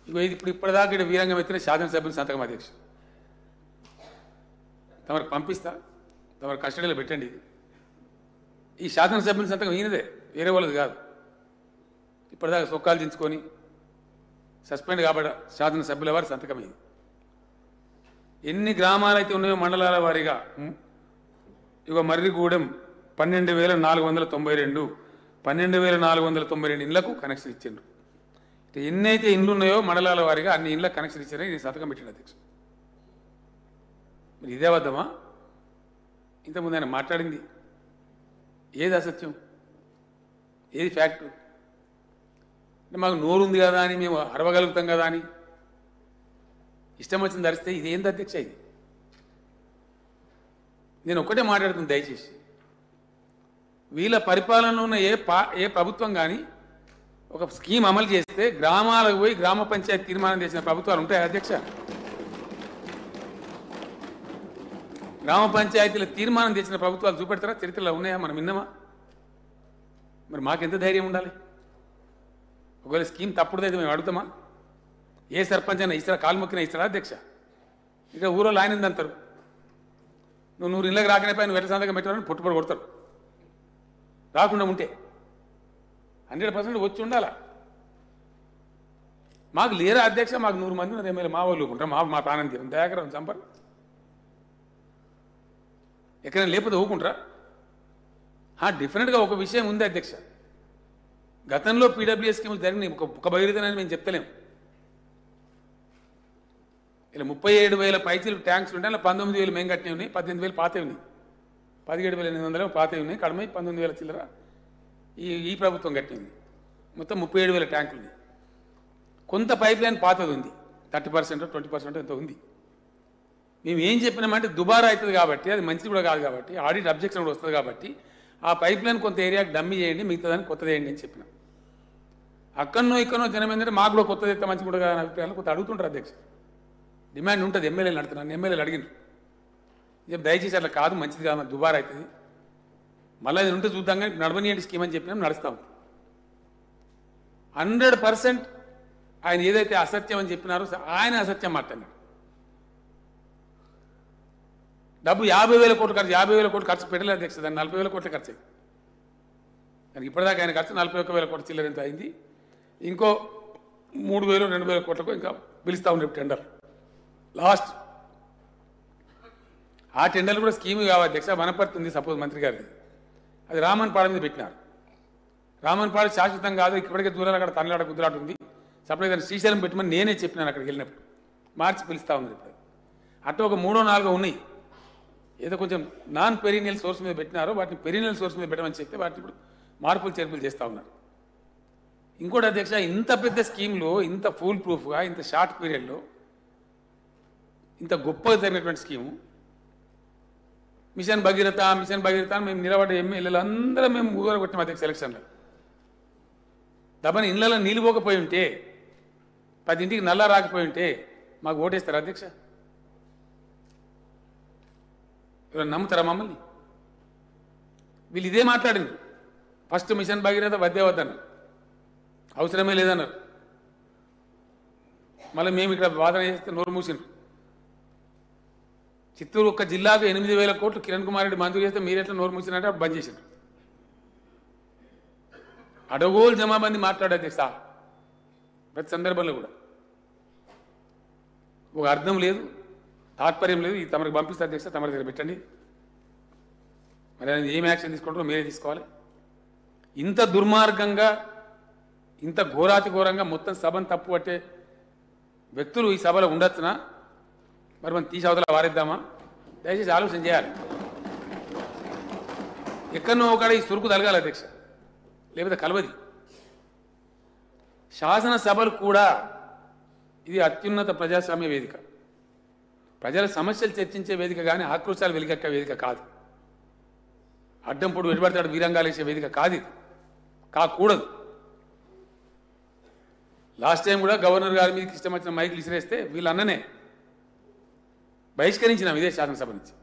ఇగో ఇది ఇప్పుడు ఇప్పటిదాకా ఇక్కడ వీరంగం ఎత్తిన శాసనసభ్యుని సంతకం అధ్యక్ష తమకు పంపిస్తా తమరు కస్టడీలో పెట్టండి ఇది ఈ శాసనసభ్యుని సంతకం ఈయనదే వేరే వాళ్ళది కాదు ఇప్పటిదాకా సొక్కాలు దించుకొని సస్పెండ్ కాబడ శాసనసభ్యుల వారి సంతకం ఇది ఎన్ని గ్రామాలు అయితే ఉన్నాయో మండలాల వారీగా ఉం? ఇగో మర్రిగూడెం పన్నెండు వేల నాలుగు వందల తొంభై రెండు పన్నెండు వేల నాలుగు వందల తొంభై రెండు ఇళ్లకు కనెక్షన్ ఇచ్చిండ్రు ఇట్లా ఎన్నైతే ఇండ్లు ఉన్నాయో మండలాల వారీగా అన్ని ఇళ్ళకి కనెక్షన్ ఇచ్చారని నేను సంతకం పెట్టిన అధ్యక్ష మరి ఇదే అబద్ధమా ఇంతకుముందు ఆయన మాట్లాడింది ఏది అసత్యం ఏది ఫ్యాక్టు అంటే మాకు నోరు ఉంది కదా అని మేము అరవగలుగుతాం కదా అని ఇష్టం వచ్చింది ధరిస్తే ఇది ఏంది అధ్యక్ష ఇది నేను ఒక్కటే మాట్లాడుతుంది దయచేసి వీళ్ళ పరిపాలనలో ఉన్న ఏ పా ఏ ప్రభుత్వం కానీ ఒక స్కీమ్ అమలు చేస్తే గ్రామాలకు పోయి గ్రామ పంచాయతీ తీర్మానం చేసిన ప్రభుత్వాలు ఉంటాయి అధ్యక్ష గ్రామ పంచాయతీల తీర్మానం చేసిన ప్రభుత్వాలు చూపెడతారా చరిత్రలో ఉన్నాయా మనం విన్నామా మరి మాకెంత ధైర్యం ఉండాలి ఒకవేళ స్కీమ్ తప్పుడుదైతే మేము అడుగుతామా ఏ సర్పంచ్ అయినా ఇస్తారా కాలు మొక్కినా ఇస్తారా అధ్యక్ష ఇక ఊరో ఆయన అంటారు నువ్వు నూరు ఇళ్ళకి రాకనే పైన వెట్ట సంతకం పెట్టారని పుట్టుబడి కొడతారు రాకుండా ఉంటే హండ్రెడ్ పర్సెంట్ వచ్చి ఉండాలా మాకు లేరా అధ్యక్ష మాకు నూరు మంది ఉన్నారు ఎమ్మెల్యే మా వాళ్ళు ఉంటారు మా మా ప్రాణం తీరం దయాకరం చంపరు ఎక్కడైనా లేకపోతే ఊకుంటారా డిఫరెంట్గా ఒక విషయం ఉంది అధ్యక్ష గతంలో పీడబ్ల్యూఎస్ స్కీములు జరిగినాయి ఒక ఒక బహిరితనని మేము చెప్తలేము ఇలా ముప్పై ఏడు వేల పైచీలు ట్యాంక్స్ ఉంటే అలా పంతొమ్మిది వేలు మేము కట్టినవి ఉన్నాయి పద్దెనిమిది వేలు పాతవి ఉన్నాయి పదిహేడు వేల ఎనిమిది వందలు పాతవి ఉన్నాయి కడమై పంతొమ్మిది వేల చిల్లర ఈ ఈ ప్రభుత్వం కట్టింది మొత్తం ముప్పై ఏడు వేల ట్యాంకులు ఉన్నాయి కొంత పైప్ లైన్ పాతది ఉంది థర్టీ పర్సెంట్ ట్వంటీ పర్సెంట్ ఎంత ఉంది మేము ఏం చెప్పినామంటే దుబారా అవుతుంది కాబట్టి అది మంచిది కూడా కాదు కాబట్టి ఆడిట్ అబ్జెక్షన్ కూడా వస్తుంది కాబట్టి ఆ పైప్ లైన్ కొంత ఏరియాకి డమ్మి చేయండి మిగతా దాన్ని కొత్తది వేయండి అని చెప్పినాం అక్కడనో ఇక్కడనో జనం ఏంటంటే మాకు కూడా కొత్తది అయితే మంచి కూడా కాదని అభిప్రాయాలు కొంత అడుగుతుంటారు అధ్యక్ష డిమాండ్ ఉంటుంది ఎమ్మెల్యేలు నడుతున్నాను ఎమ్మెల్యేలు అడిగినారు చెప్పి దయచేసి అట్లా కాదు మంచిది కాదు దుబారా అవుతుంది మళ్ళీ అది ఉంటే చూద్దాం కానీ నడవనీయండి స్కీమ్ అని చెప్పినాం నడుస్తాం హండ్రెడ్ పర్సెంట్ ఆయన ఏదైతే అసత్యం అని చెప్పినారో ఆయన అసత్యం మాట్లాడినాడు డబ్బు యాభై వేల కోట్లు ఖర్చు యాభై వేల కోట్లు ఖర్చు పెట్టలేదు అధ్యక్ష దాన్ని నలభై వేల కోట్ల ఖర్చు అయింది దానికి ఇప్పటిదాకా ఆయన ఖర్చు నలభై ఒక్క వేల కోట్ల చిల్లర ఎంత అయింది ఇంకో మూడు వేలు రెండు వేల కోట్లకు ఇంకా పిలుస్తా ఉండే టెండర్ లాస్ట్ ఆ టెండర్లు కూడా స్కీమ్ కావాలి అధ్యక్ష వనపర్తి ఉంది సపోజ్ మంత్రి గారిది అది రామన్ పాడ మీద పెట్టినారు రామన్ పాడ శాశ్వతం కాదు ఇప్పటికే దూరాలు అక్కడ తమిళనాడ గుజరాట్ ఉంది సపరేట్ దాన్ని శ్రీశైలం పెట్టమని నేనే చెప్పినాను అక్కడికి వెళ్ళినప్పుడు మార్చి పిలుస్తా ఉంది ఇప్పుడు అటు ఒక మూడో నాలుగో ఉన్నాయి ఏదో కొంచెం నాన్ పెరీనియల్ సోర్స్ మీద పెట్టినారో వాటిని పెరీనియల్ సోర్స్ మీద పెట్టమని చెప్తే వాటిని ఇప్పుడు మార్పులు చేర్పులు చేస్తూ ఉన్నారు ఇంకోటి అధ్యక్ష ఇంత పెద్ద స్కీమ్లో ఇంత ఫుల్ ప్రూఫ్గా ఇంత షార్ట్ పీరియడ్లో ఇంత గొప్పగా జరిగినటువంటి scheme mission Bhagiratha mission Bhagiratha అని మేము నిలబడ్డ ఎమ్మెల్యేలు అందరం మేము ఊరు కొట్టినాం అధ్యక్ష ఎలక్షన్లో దబని ఇళ్ళలో నీళ్ళు పోకపోయి ఉంటే పది ఇంటికి నల్ల రాకపోయి ఉంటే మాకు ఓటేస్తారు అధ్యక్ష ఎవరైనా నమ్ముతారా మమ్మల్ని వీళ్ళు ఇదే మాట్లాడింది ఫస్ట్ మిషన్ భగీరథ వద్దే వద్దన్నారు అవసరమే లేదన్నారు మళ్ళీ మేము ఇక్కడ వాదన చేస్తే నోరు మూసిండ్రు చిత్తూరు ఒక్క జిల్లాకు ఎనిమిది వేల కోట్లు కిరణ్ కుమార్ రెడ్డి మంజూరు చేస్తే మీరు ఎట్లా నోరు మూసినట్టే అప్పుడు బంద్ చేసిండ్రు అడగోలు జమాబంది మాట్లాడే అధ్యక్ష ప్రతి సందర్భంలో కూడా ఒక అర్థం లేదు తాత్పర్యం లేదు ఇది తమరికి పంపిస్తే అధ్యక్ష తమ దగ్గర పెట్టండి మరి ఆయన ఏం యాక్షన్ తీసుకుంటారో మీరే తీసుకోవాలి ఇంత దుర్మార్గంగా ఇంత ఘోరాతి ఘోరంగా మొత్తం సభను తప్పు పట్టే వ్యక్తులు ఈ సభలో ఉండొచ్చునా మరి మనం తీసి అవతల వారిద్దామా దయచేసి ఆలోచన చేయాలి ఎక్కడనో ఒకడ ఈ సురుకు తలగాలి అధ్యక్ష లేకపోతే కలవది శాసనసభలు కూడా ఇది అత్యున్నత ప్రజాస్వామ్య వేదిక ప్రజల సమస్యలు చర్చించే వేదిక కానీ ఆక్రోశాలు వెలిగక్కే వేదిక కాదు అడ్డం పొడు వెలువడతాడు వీరంగాలు వేసే వేదిక కాదు ఇది కాకూడదు లాస్ట్ టైం కూడా గవర్నర్ గారి మీదకి ఇష్టం వచ్చిన మైకులు ఇసిరేస్తే వీళ్ళు అన్ననే బహిష్కరించినాం ఇదే శాసనసభ నుంచి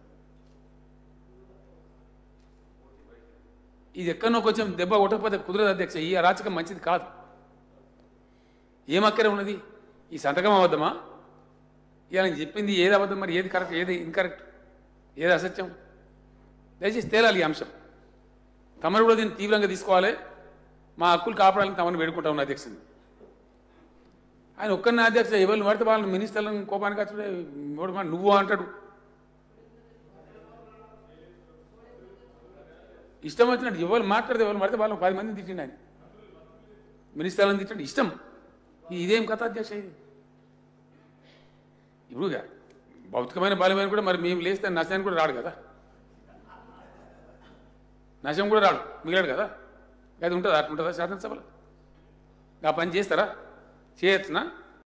ఇది ఎక్కడనో కొంచెం దెబ్బ కొట్టకపోతే కుదరదు అధ్యక్ష ఈ అరాచకం మంచిది కాదు ఏం అక్కరే ఉన్నది ఈ సంతకం అబద్ధమా ఇవాళ నేను చెప్పింది ఏది అబద్ధం మరి ఏది కరెక్ట్ ఏది ఇన్కరెక్ట్ ఏది అసత్యం దయచేసి తేలాలి ఈ అంశం తమను కూడా దీన్ని తీవ్రంగా తీసుకోవాలి మా హక్కులు కాపాడాలని తమను వేడుకుంటా ఉన్న అధ్యక్షుని ఆయన ఒక్కరిని అధ్యక్ష ఎవరు పడితే వాళ్ళని మినిస్టర్లను కోపానికి వచ్చి మూడు మాట నువ్వు అంటాడు ఇష్టం వచ్చినట్టు ఎవరు మాట్లాడితే ఎవరు పడితే వాళ్ళని పది మందిని తిట్టిండు ఆయన మినిస్టర్లను తిట్టండి ఇష్టం ఇది- ఇదేం కథ అధ్యక్ష ఇది ఇప్పుడు ఇక భౌతికమైన బలమైన కూడా మరి మేము లేస్తే నశానికి కూడా రాడు కదా నశం కూడా రాడు మిగిలాడు కదా అది ఉంటుందా అట్లా ఉంటుందా శాసనసభలో ఆ పని చేస్తారా చేయొచ్చునా